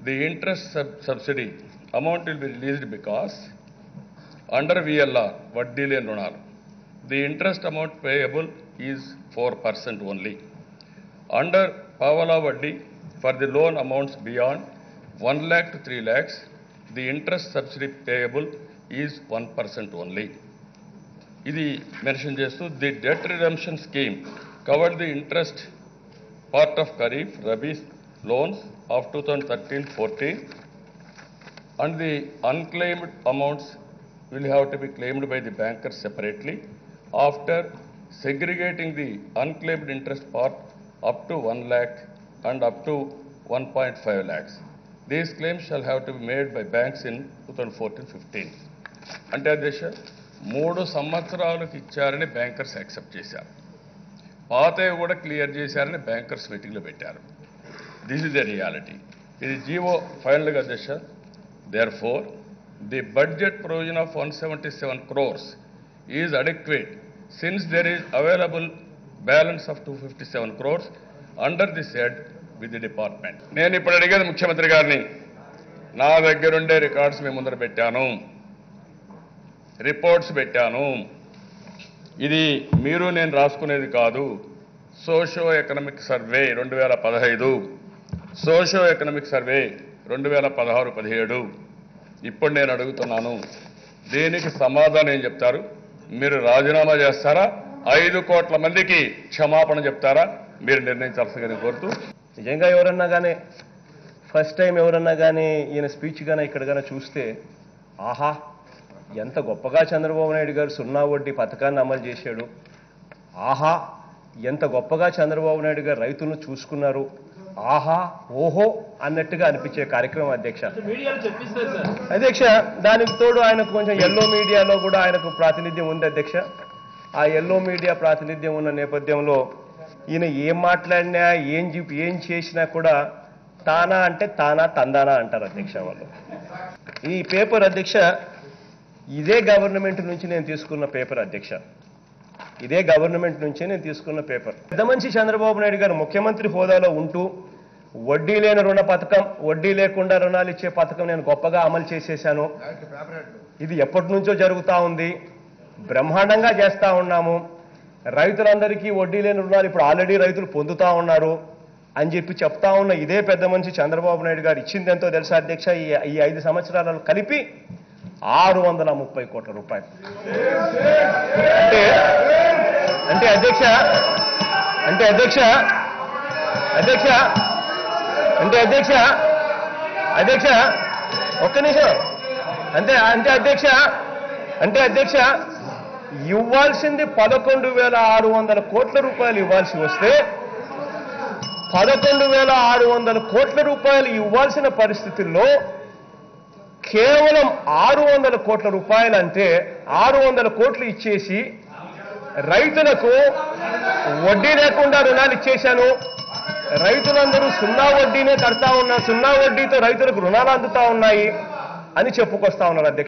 the interest sub- subsidy amount will be released because under VLR, వడ్డీ లేని రుణాలు, the interest amount payable is 4% only. Under Pavala వడ్డీ, for the loan amounts beyond 1 lakh to 3 lakhs, the interest subsidy payable is 1% only. ఇది mention చేస్తూ the debt redemption scheme covered the interest part of Kharif Rabi loans of 2013-14 and the unclaimed amounts will have to be claimed by the bankers separately after segregating the unclaimed interest part up to 1 lakh and up to 1.5 lakhs. These claims shall have to be made by banks in 2014-15. అంటే అధ్యక్ష మూడు సంవత్సరాలకు ఇచ్చారని bankers accept చేశారు పాతవి కూడా clear చేశారని bankers మీటింగ్లో పెట్టారు దిస్ ఇస్ ద రియాలిటీ ఇది జీవో ఫైనల్గా అధ్యక్ష therefore the budget provision of one seventy seven crores is adequate since there is available balance of two fifty seven crores under the said with the department నేను ఇప్పుడు అడిగేది ముఖ్యమంత్రి గారిని నా దగ్గరుండే రికార్డ్స్ మీ ముందర పెట్టాను రిపోర్ట్స్ పెట్టాను ఇది మీరు నేను రాసుకునేది కాదు సోషో ఎకనామిక్ సర్వే రెండు వేల పదహైదు సోషో ఎకనామిక్ సర్వే రెండు వేల పదహారు పదిహేడు ఇప్పుడు నేను అడుగుతున్నాను దీనికి సమాధానం ఏం చెప్తారు మీరు రాజీనామా చేస్తారా ఐదు కోట్ల మందికి క్షమాపణ చెప్తారా మీరు నిర్ణయించాల్సిందిగా నేను కోరుతూ నిజంగా ఎవరన్నా కానీ ఫస్ట్ టైం ఎవరన్నా కానీ ఈయన స్పీచ్ కానీ ఇక్కడ కానీ చూస్తే ఆహా ఎంత గొప్పగా చంద్రబాబు నాయుడు గారు సున్నా వడ్డీ పథకాన్ని అమలు చేశాడు ఆహా ఎంత గొప్పగా చంద్రబాబు నాయుడు గారు రైతులను చూసుకున్నారు ఆహా ఓహో అన్నట్టుగా అనిపించే కార్యక్రమం అధ్యక్ష మీడియాలో చెప్పిస్తారు సార్ అధ్యక్ష దానికి తోడు ఆయనకు కొంచెం ఎల్లో మీడియాలో కూడా ఆయనకు ప్రాతినిధ్యం ఉంది అధ్యక్ష ఆ ఎల్లో మీడియా ప్రాతినిధ్యం ఉన్న నేపథ్యంలో ఈయన ఏం మాట్లాడినా ఏం చూపి ఏం చేసినా కూడా తానా అంటే తానా తందానా అంటారు అధ్యక్ష వాళ్ళు ఈ పేపర్ అధ్యక్ష ఇదే గవర్నమెంట్ నుంచి నేను తీసుకున్న పేపర్ అధ్యక్ష ఇదే గవర్నమెంట్ నుంచే నేను తీసుకున్న పేపర్ పెద్ద మనిషి చంద్రబాబు నాయుడు గారు ముఖ్యమంత్రి హోదాలో ఉంటూ వడ్డీ లేని రుణ పథకం వడ్డీ లేకుండా రుణాలు ఇచ్చే పథకం నేను గొప్పగా అమలు చేసేశాను ఇది ఎప్పటి నుంచో జరుగుతూ ఉంది బ్రహ్మాండంగా చేస్తా ఉన్నాము రైతులందరికీ వడ్డీ లేని రుణాలు ఇప్పుడు ఆల్రెడీ రైతులు పొందుతా ఉన్నారు అని చెప్పి చెప్తా ఉన్న ఇదే పెద్ద మనిషి చంద్రబాబు నాయుడు గారు ఇచ్చింది ఎంతో తెలుసా అధ్యక్ష ఈ ఈ ఐదు సంవత్సరాలను కలిపి ఆరు వందల ముప్పై కోట్ల రూపాయలు అంటే అంటే అధ్యక్ష అంటే అధ్యక్ష అధ్యక్ష అంటే అధ్యక్ష అధ్యక్ష ఒక్క నిమిషం అంటే అంటే అధ్యక్ష అంటే అధ్యక్ష ఇవ్వాల్సింది పదకొండు వేల ఆరు వందల కోట్ల రూపాయలు ఇవ్వాల్సి వస్తే పదకొండు వేల ఆరు వందల కోట్ల రూపాయలు ఇవ్వాల్సిన పరిస్థితుల్లో కేవలం ఆరు వందల కోట్ల రూపాయలు అంటే ఆరు వందల కోట్లు ఇచ్చేసి రైతులకు వడ్డీ లేకుండా రుణాలు ఇచ్చేశాను రైతులందరూ సున్నా వడ్డీనే కడతా ఉన్నారు సున్నా వడ్డీతో రైతులకు రుణాలు అందుతా ఉన్నాయి అని చెప్పుకొస్తా ఉన్నారు అధ్యక్ష